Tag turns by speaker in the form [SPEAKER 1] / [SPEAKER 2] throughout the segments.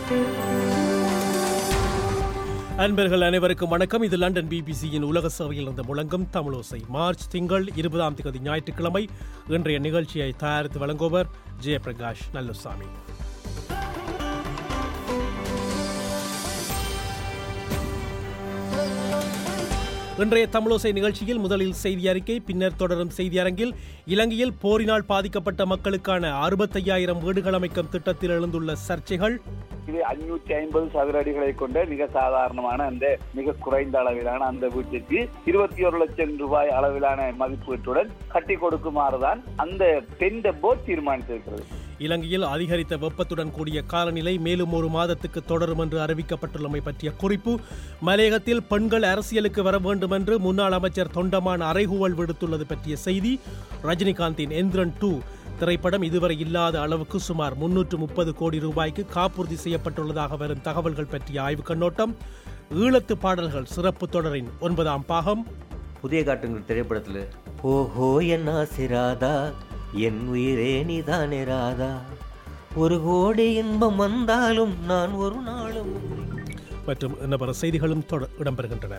[SPEAKER 1] அன்பர்கள் அனைவருக்கும் வணக்கம் இது லண்டன் பிபிசியின் உலக சேவையில் இருந்து முழங்கும் தமிழோசை மார்ச் திங்கள் இருபதாம் தேதி ஞாயிற்றுக்கிழமை இன்றைய நிகழ்ச்சியை தயாரித்து வழங்குவர் ஜெயபிரகாஷ் நல்லுசாமி இன்றைய தமிழோசை நிகழ்ச்சியில் முதலில் செய்தி அறிக்கை பின்னர் தொடரும் செய்தி அரங்கில் இலங்கையில் போரினால் பாதிக்கப்பட்ட மக்களுக்கான அறுபத்தையாயிரம் வீடுகள் அமைக்கும் திட்டத்தில் எழுந்துள்ள சர்ச்சைகள்
[SPEAKER 2] இது அஞ்சூற்றி ஐம்பது சதுர அடிகளை கொண்ட மிக சாதாரணமான அந்த மிக குறைந்த அளவிலான அந்த வீட்டுக்கு இருபத்தி ஒரு லட்சம் ரூபாய் அளவிலான மதிப்பீட்டுடன் கட்டி கொடுக்குமாறுதான் அந்த டெண்ட போர்ட் தீர்மானித்திருக்கிறது
[SPEAKER 1] இலங்கையில் அதிகரித்த வெப்பத்துடன் கூடிய காலநிலை மேலும் ஒரு மாதத்துக்கு தொடரும் என்று அறிவிக்கப்பட்டுள்ளமை பற்றிய குறிப்பு மலையகத்தில் பெண்கள் அரசியலுக்கு வர வேண்டும் என்று முன்னாள் அமைச்சர் தொண்டமான் அறைகூவல் விடுத்துள்ளது பற்றிய செய்தி ரஜினிகாந்தின் எந்திரன் டூ திரைப்படம் இதுவரை இல்லாத அளவுக்கு சுமார் முன்னூற்று முப்பது கோடி ரூபாய்க்கு காப்புறுதி செய்யப்பட்டுள்ளதாக வரும் தகவல்கள் பற்றிய ஆய்வுக் கண்ணோட்டம் ஈழத்து பாடல்கள் சிறப்பு தொடரின் ஒன்பதாம் பாகம்
[SPEAKER 3] புதிய காட்டுங்கள் திரைப்படத்தில் ஓஹோ என் ஆசிராதா என் உயிரே நீதானே ராதா ஒரு கோடி இன்பம் வந்தாலும் நான் ஒரு நாளும்
[SPEAKER 1] மற்றும் இன்ன பிற செய்திகளும் தொட- இடம்பெறுகின்றன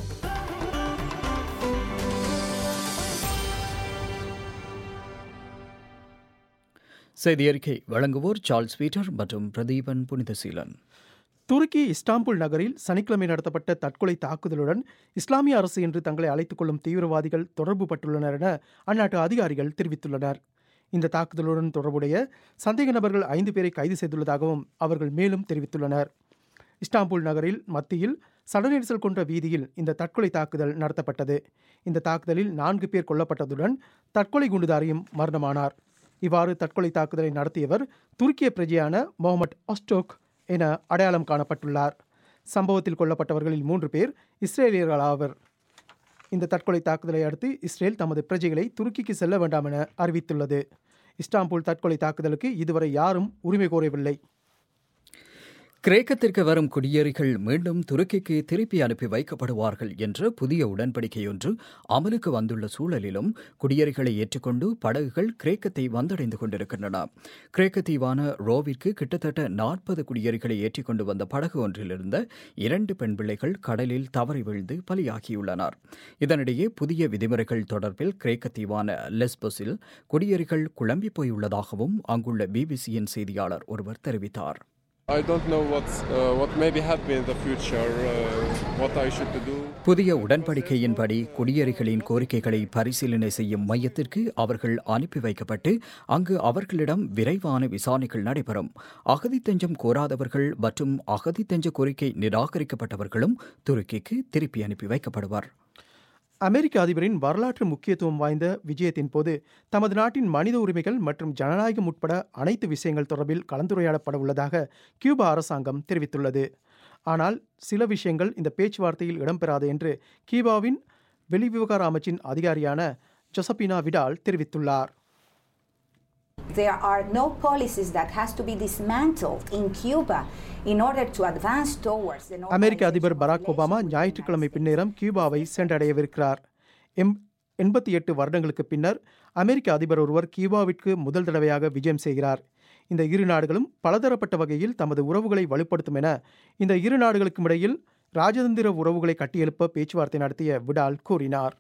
[SPEAKER 4] செய்தி அறிக்கை வழங்குவோர் சார்ல்ஸ் பீட்டர் மற்றும் பிரதீபன் புனிதசீலன்
[SPEAKER 5] துருக்கி இஸ்தாம்புல் நகரில் சனிக்கிழமை நடத்தப்பட்ட தற்கொலை தாக்குதலுடன் இஸ்லாமிய அரசு என்று தங்களை அழைத்துக் கொள்ளும் தீவிரவாதிகள் தொடர்பு பட்டுள்ளனர் என அந்நாட்டு அதிகாரிகள் தெரிவித்துள்ளனர் இந்த தாக்குதலுடன் தொடர்புடைய சந்தேக நபர்கள் ஐந்து பேரை கைது செய்துள்ளதாகவும் அவர்கள் மேலும் தெரிவித்துள்ளனர் இஸ்தாம்புல் நகரில் மத்தியில் சடநெரிசல் கொண்ட வீதியில் இந்த தற்கொலை தாக்குதல் நடத்தப்பட்டது இந்த தாக்குதலில் நான்கு பேர் கொல்லப்பட்டதுடன் தற்கொலை குண்டுதாரியும் மரணமானார் இவ்வாறு தற்கொலை தாக்குதலை நடத்தியவர் துருக்கிய பிரஜையான முகமது ஒஸ்டோக் என அடையாளம் காணப்பட்டுள்ளார் சம்பவத்தில் கொல்லப்பட்டவர்களில் மூன்று பேர் இஸ்ரேலியர்கள் ஆவர் இந்த தற்கொலை தாக்குதலை அடுத்து இஸ்ரேல் தமது பிரஜைகளை துருக்கிக்கு செல்ல வேண்டாம் என அறிவித்துள்ளது இஸ்தாம்புல் தற்கொலை தாக்குதலுக்கு இதுவரை யாரும் உரிமை கோரவில்லை
[SPEAKER 4] கிரேக்கத்திற்கு வரும் குடியேறிகள் மீண்டும் துருக்கிக்கு திருப்பி அனுப்பி வைக்கப்படுவார்கள் என்ற புதிய உடன்படிக்கையொன்று அமலுக்கு வந்துள்ள சூழலிலும் குடியேறிகளை ஏற்றுக்கொண்டு படகுகள் கிரேக்கத்தை வந்தடைந்து கொண்டிருக்கின்றன கிரேக்க தீவான ரோவிற்கு கிட்டத்தட்ட நாற்பது குடியேறிகளை ஏற்றிக்கொண்டு வந்த படகு ஒன்றிலிருந்த இரண்டு பெண் பிள்ளைகள் கடலில் தவறி வீழ்ந்து பலியாகியுள்ளனர் இதனிடையே புதிய விதிமுறைகள் தொடர்பில் கிரேக்க தீவான லெஸ்போஸில் குடியேறிகள் குழம்பி போயுள்ளதாகவும் அங்குள்ள பிபிசியின் செய்தியாளர் ஒருவர் தெரிவித்தார்
[SPEAKER 6] I don't know what's, uh, what maybe happen in the future, uh, what I should do.
[SPEAKER 4] புதிய உடன்படிக்கையின்படி குடியேறிகளின் கோரிக்கைகளை பரிசீலனை செய்யும் மையத்திற்கு அவர்கள் அனுப்பி வைக்கப்பட்டு அங்கு அவர்களிடம் விரைவான விசாரணைகள் நடைபெறும் அகதி தஞ்சம் கோராதவர்கள் மற்றும் அகதி தஞ்ச கோரிக்கை நிராகரிக்கப்பட்டவர்களும் துருக்கிக்கு திருப்பி அனுப்பி வைக்கப்படுவர்
[SPEAKER 5] அமெரிக்க அதிபரின் வரலாற்று முக்கியத்துவம் வாய்ந்த விஜயத்தின் போது தமது நாட்டின் மனித உரிமைகள் மற்றும் ஜனநாயகம் உட்பட அனைத்து விஷயங்கள் தொடர்பில் கலந்துரையாடப்பட உள்ளதாக கியூபா அரசாங்கம் தெரிவித்துள்ளது ஆனால் சில விஷயங்கள் இந்த பேச்சுவார்த்தையில் இடம்பெறாது என்று கியூபாவின் வெளிவிவகார அமைச்சின் அதிகாரியான ஜொசபினா விடால் தெரிவித்துள்ளார்
[SPEAKER 7] There are no policies that has to be dismantled in Cuba in order to advance towards the
[SPEAKER 5] அமெரிக்க அதிபர் பராக் ஒபாமா ஞாயிற்றுக்கிழமை பின்னேரம் கியூபாவை சென்றடையவிருக்கிறார் எம் எண்பத்தி எட்டு வருடங்களுக்கு பின்னர் அமெரிக்க அதிபர் ஒருவர் கியூபாவிற்கு முதல் தடவையாக விஜயம் செய்கிறார் இந்த இரு நாடுகளும் பலதரப்பட்ட வகையில் தமது உறவுகளை வலுப்படுத்தும் என இந்த இரு நாடுகளுக்கும் இடையில் ராஜதந்திர உறவுகளை கட்டியெழுப்ப பேச்சுவார்த்தை நடத்திய விடால் கூறினார்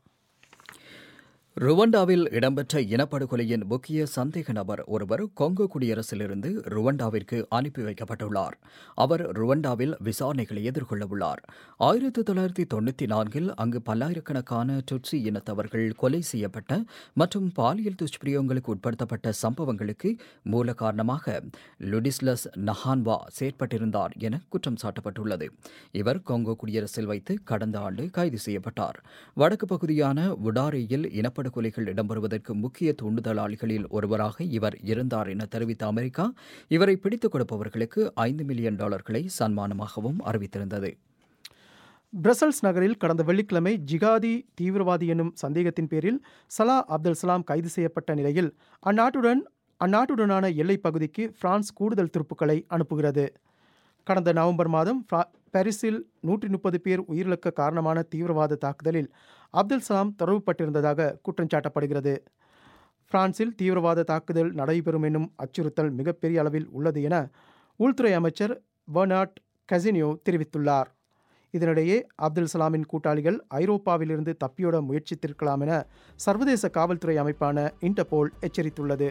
[SPEAKER 4] ருவண்டாவில் இடம்பெற்ற இனப்படுகொலையின் முக்கிய சந்தேக நபர் ஒருவர் கொங்கோ குடியரசிலிருந்து ருவண்டாவிற்கு அனுப்பி வைக்கப்பட்டுள்ளார் அவர் ருவண்டாவில் விசாரணைகளை எதிர்கொள்ள உள்ளார் ஆயிரத்தி தொள்ளாயிரத்தி தொண்ணூற்றி நான்கில் அங்கு பல்லாயிரக்கணக்கான டுட்சி இனத்தவர்கள் கொலை செய்யப்பட்ட மற்றும் பாலியல் துஷ்பிரயோகங்களுக்கு உட்படுத்தப்பட்ட சம்பவங்களுக்கு மூல காரணமாக லுடிஸ்லஸ் நஹான்வா செயற்பட்டிருந்தார் என குற்றம் சாட்டப்பட்டுள்ளது இவர் கொங்கோ குடியரசில் வைத்து கடந்த ஆண்டு கைது செய்யப்பட்டார் வடக்கு பகுதியான உடாரியில் இனப்படுகொலைகள் இடம்பெறுவதற்கு முக்கிய தூண்டுதலாளிகளில் ஒருவராக இவர் இருந்தார் என தெரிவித்த அமெரிக்கா இவரை பிடித்துக் கொடுப்பவர்களுக்கு ஐந்து மில்லியன் டாலர்களை சன்மானமாகவும் அறிவித்திருந்தது
[SPEAKER 5] பிரசல்ஸ் நகரில் கடந்த வெள்ளிக்கிழமை ஜிகாதி தீவிரவாதி எனும் சந்தேகத்தின் பேரில் சலா அப்துல் சலாம் கைது செய்யப்பட்ட நிலையில் அந்நாட்டுடன் அந்நாட்டுடனான எல்லைப் பகுதிக்கு பிரான்ஸ் கூடுதல் துருப்புக்களை அனுப்புகிறது கடந்த நவம்பர் மாதம் பிரா- பாரிஸில் நூற்றி முப்பது பேர் உயிரிழக்க காரணமான தீவிரவாத தாக்குதலில் அப்துல் சலாம் தொடர்புபட்டிருந்ததாக குற்றம் சாட்டப்படுகிறது பிரான்சில் தீவிரவாத தாக்குதல் நடைபெறும் என்னும் அச்சுறுத்தல் மிகப்பெரிய அளவில் உள்ளது என உள்துறை அமைச்சர் பெர்னாட் கசினியோ தெரிவித்துள்ளார் இதனிடையே அப்துல் சலாமின் கூட்டாளிகள் ஐரோப்பாவிலிருந்து தப்பியோட முயற்சித்திருக்கலாம் என சர்வதேச காவல்துறை அமைப்பான இன்டர்போல் எச்சரித்துள்ளது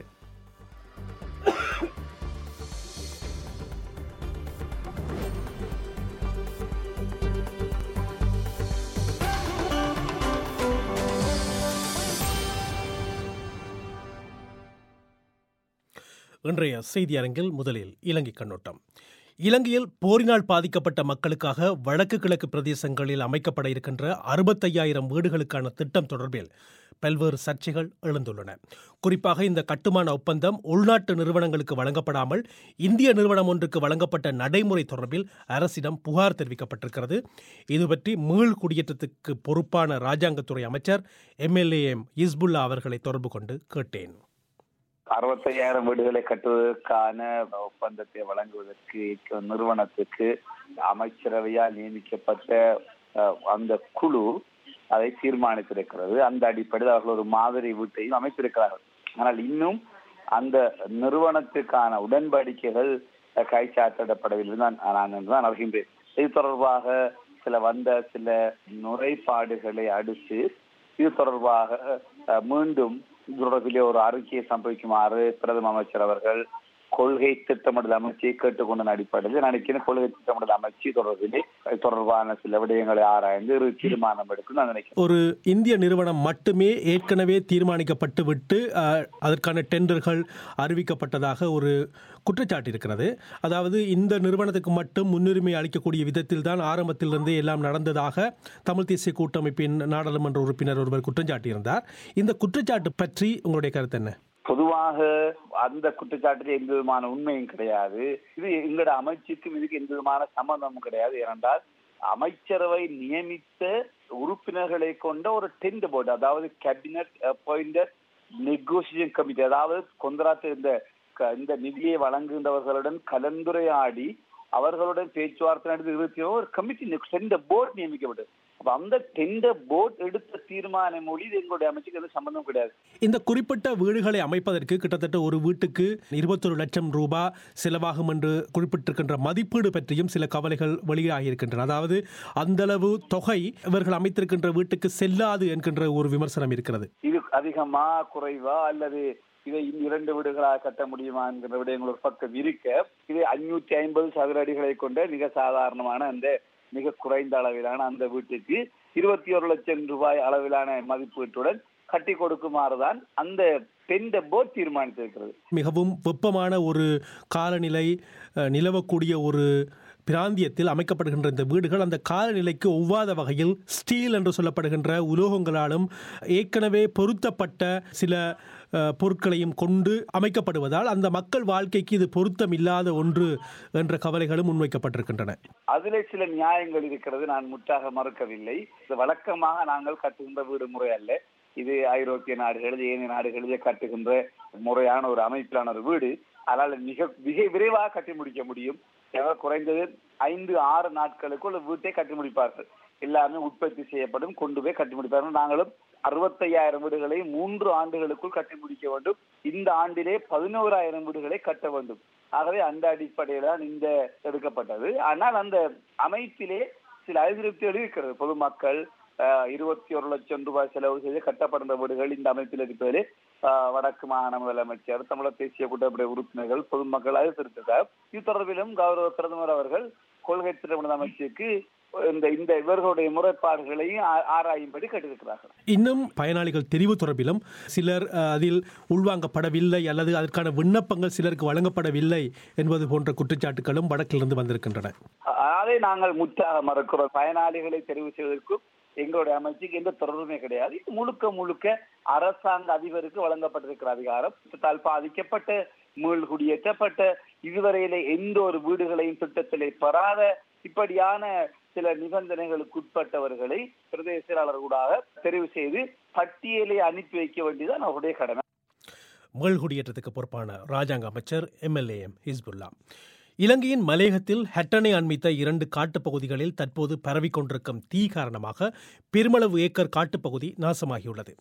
[SPEAKER 1] இன்றைய செய்தி அரங்கில் முதலில் இலங்கை கண்ணோட்டம் இலங்கையில் போரினால் பாதிக்கப்பட்ட மக்களுக்காக வடக்கு கிழக்கு பிரதேசங்களில் அமைக்கப்பட இருக்கின்ற அறுபத்தையாயிரம் வீடுகளுக்கான திட்டம் தொடர்பில் பல்வேறு சர்ச்சைகள் எழுந்துள்ளன குறிப்பாக இந்த கட்டுமான ஒப்பந்தம் உள்நாட்டு நிறுவனங்களுக்கு வழங்கப்படாமல் இந்திய நிறுவனம் ஒன்றுக்கு வழங்கப்பட்ட நடைமுறை தொடர்பில் அரசிடம் புகார் தெரிவிக்கப்பட்டிருக்கிறது இது பற்றி மீள் குடியேற்றத்துக்கு பொறுப்பான ராஜாங்கத்துறை அமைச்சர் எம்எல்ஏ எம் இஸ்புல்லா அவர்களை தொடர்பு கொண்டு கேட்டேன்
[SPEAKER 2] அறுபத்தையாயிரம் வீடுகளை கட்டுவதற்கான ஒப்பந்தத்தை வழங்குவதற்கு நிறுவனத்துக்கு அமைச்சரவையால் நியமிக்கப்பட்ட அஹ், அந்த குழு அதை தீர்மானித்திருக்கிறது அந்த அடிப்படையில் அவர்கள் ஒரு மாதிரி வீட்டையும் அமைத்திருக்கிறார்கள் ஆனால் இன்னும் அந்த நிறுவனத்துக்கான உடன்படிக்கைகள் அஹ், கைச்சாத்திடப்படவில்லை தான் நான் என்று தான் அறிகின்றேன் இது தொடர்பாக சில வந்த சில முறைப்பாடுகளை அடுத்து இது தொடர்பாக அஹ், மீண்டும் இது தொடர்பிலே ஒரு அறிக்கையை சம்பவிக்குமாறு பிரதம அமைச்சர் அவர்கள் கொள்கை திட்டமிடல் அமைச்சை கேட்டுக்கொண்ட அடிப்படையில் நினைக்கிறேன் கொள்கை திட்டமிடல் அமைச்சு தொடர்பிலே இது தொடர்பான சில விடயங்களை ஆராய்ந்து ஒரு தீர்மானம் எடுக்கும் நான் நினைக்கிறேன்
[SPEAKER 1] ஒரு இந்திய நிறுவனம் மட்டுமே ஏற்கனவே தீர்மானிக்கப்பட்டு விட்டு அஹ், அதற்கான டெண்டர்கள் அறிவிக்கப்பட்டதாக ஒரு குற்றச்சாட்டு இருக்கிறது அதாவது இந்த நிறுவனத்துக்கு மட்டும் முன்னுரிமை அளிக்கக்கூடிய விதத்தில் தான் ஆரம்பத்திலிருந்தே எல்லாம் நடந்ததாக தமிழ் தேசிய கூட்டமைப்பின் நாடாளுமன்ற உறுப்பினர் ஒருவர் குற்றம் சாட்டியிருந்தார் இந்த குற்றச்சாட்டு பற்றி உங்களுடைய கருத்து என்ன
[SPEAKER 2] பொதுவாக அந்த குற்றச்சாட்டில் எந்த விதமான உண்மையும் கிடையாது இது எங்களோட அமைச்சுக்கும் இதுக்கு எந்த விதமான சம்பந்தமும் கிடையாது ஏனென்றால் அமைச்சரவை நியமித்த உறுப்பினர்களை கொண்ட ஒரு டென்ட் போர்டு அதாவது கேபினட் அப்பாயிண்டட் நெகோசியேஷன் கமிட்டி அதாவது கொந்தராத்து இந்த க- இந்த நிதியை வழங்குகின்றவர்களுடன் கலந்துரையாடி அவர்களுடன் பேச்சுவார்த்தை நடத்தி இருபத்தி ஒரு கமிட்டி டெண்டர் போர்டு நியமிக்கப்பட்டது அப்ப அந்த டெண்டர் போர்டு எடுத்த தீர்மான மொழி இது எங்களுடைய அமைச்சுக்கு எந்த சம்பந்தம் கிடையாது
[SPEAKER 1] இந்த குறிப்பிட்ட வீடுகளை அமைப்பதற்கு கிட்டத்தட்ட ஒரு வீட்டுக்கு இருபத்தொரு லட்சம் ரூபாய் செலவாகும் என்று குறிப்பிட்டிருக்கின்ற மதிப்பீடு பற்றியும் சில கவலைகள் வெளியாகியிருக்கின்றன அதாவது அந்தளவு தொகை இவர்கள் அமைத்திருக்கின்ற வீட்டுக்கு செல்லாது என்கின்ற ஒரு விமர்சனம் இருக்கிறது
[SPEAKER 2] இது அதிகமா குறைவா அல்லது இதை இன்னும் இரண்டு வீடுகளாக கட்ட முடியுமா என்கிற விடயங்கள் ஒரு பக்கம் இருக்க இது அஞ்சூத்தி ஐம்பது சதுர அடிகளை கொண்ட மிக சாதாரணமான அந்த மிக குறைந்த அளவிலான அந்த வீட்டுக்கு இருபத்தி ஒரு லட்சம் ரூபாய் அளவிலான மதிப்பீட்டுடன் கட்டி கொடுக்குமாறுதான் அந்த டெண்ட போர்ட் தீர்மானித்திருக்கிறது
[SPEAKER 1] மிகவும் வெப்பமான ஒரு காலநிலை அஹ், நிலவக்கூடிய ஒரு பிராந்தியத்தில் அமைக்கப்படுகின்ற இந்த வீடுகள் அந்த காலநிலைக்கு ஒவ்வாத வகையில் ஸ்டீல் என்று சொல்லப்படுகின்ற உலோகங்களாலும் ஏற்கனவே பொருத்தப்பட்ட சில அஹ், பொருட்களையும் கொண்டு அமைக்கப்படுவதால் அந்த மக்கள் வாழ்க்கைக்கு இது பொருத்தம் இல்லாத ஒன்று என்ற கவலைகளும் முன்வைக்கப்பட்டிருக்கின்றன
[SPEAKER 2] அதிலே சில நியாயங்கள் இருக்கிறது நான் முற்றாக மறுக்கவில்லை இது வழக்கமாக நாங்கள் கட்டுகின்ற வீடு முறை அல்ல இது ஐரோப்பிய நாடுகளில் ஏனைய நாடுகளிலே கட்டுகின்ற முறையான ஒரு அமைப்பிலான ஒரு வீடு அதனால மிக மிக விரைவாக கட்டி முடிக்க முடியும் ஏன்னா குறைந்தது ஐந்து ஆறு நாட்களுக்குள் வீட்டை கட்டி முடிப்பார்கள் எல்லாமே உற்பத்தி செய்யப்படும் கொண்டு போய் கட்டி முடிப்பார்கள் நாங்களும் அறுபத்தையாயிரம் வீடுகளை மூன்று ஆண்டுகளுக்குள் கட்டி முடிக்க வேண்டும் இந்த ஆண்டிலே பதினோராயிரம் வீடுகளை கட்ட வேண்டும் ஆகவே அந்த அடிப்படையில் தான் இந்த எடுக்கப்பட்டது ஆனால் அந்த அமைப்பிலே சில அதிருப்திகள் இருக்கிறது பொதுமக்கள் ஆஹ், இருபத்தி ஒரு லட்சம் ரூபாய் செலவு செய்து கட்டப்படுகின்ற வீடுகள் இந்த அமைப்பில் இருப்பதிலே ஆஹ், வடக்கு மாகாண முதலமைச்சர் தமிழர் தேசிய கூட்டமைப்புடைய உறுப்பினர்கள் பொதுமக்கள் அதிருப்திருக்கிறார் இது தொடர்பிலும் கௌரவ பிரதமர் அவர்கள் கொள்கை திட்டமிடல் அமைச்சுக்கு இந்த இந்த இவர்களுடைய முறைப்பாடுகளையும் ஆ- ஆராயும்படி கேட்டிருக்கிறார்கள்
[SPEAKER 1] இன்னும் பயனாளிகள் தெரிவு தொடர்பிலும் சிலர் அஹ், அதில் உள்வாங்கப்படவில்லை அல்லது அதற்கான விண்ணப்பங்கள் சிலருக்கு வழங்கப்படவில்லை என்பது போன்ற குற்றச்சாட்டுகளும் வடக்கிலிருந்து வந்திருக்கின்றன
[SPEAKER 2] அ- அதை நாங்கள் முற்றாக மறுக்கிறோம் பயனாளிகளை தெரிவு செய்வதற்கும் எங்களுடைய அமைச்சுக்கு எந்த தொடர்புமே கிடையாது இது முழுக்க முழுக்க அரசாங்க அதிபருக்கு வழங்கப்பட்டிருக்கிற அதிகாரம் திட்டத்தால் பாதிக்கப்பட்ட மீள் குடியேற்றப்பட்ட இதுவரையிலே எந்த ஒரு வீடுகளையும் திட்டத்திலே பெறாத இப்படியான சில நிபந்தனைகளுக்கு உட்பட்டவர்களை பிரதேச செயலாளர்களாக தெரிவு செய்து பட்டியலை அனுப்பி வைக்க வேண்டியதான் அவருடைய கடமை
[SPEAKER 1] மேல்குடியேற்றத்துக்கு பொறுப்பான ராஜாங்க அமைச்சர் எம்எல்ஏ எம் ஹிஸ்புல்லா இலங்கையின் மலேகத்தில் ஹெட்டனை அண்மித்த இரண்டு காட்டுப் பகுதிகளில் தற்போது பரவிக் கொண்டிருக்கும் தீ காரணமாக பெருமளவு ஏக்கர் காட்டுப்பகுதி நாசமாகியுள்ளது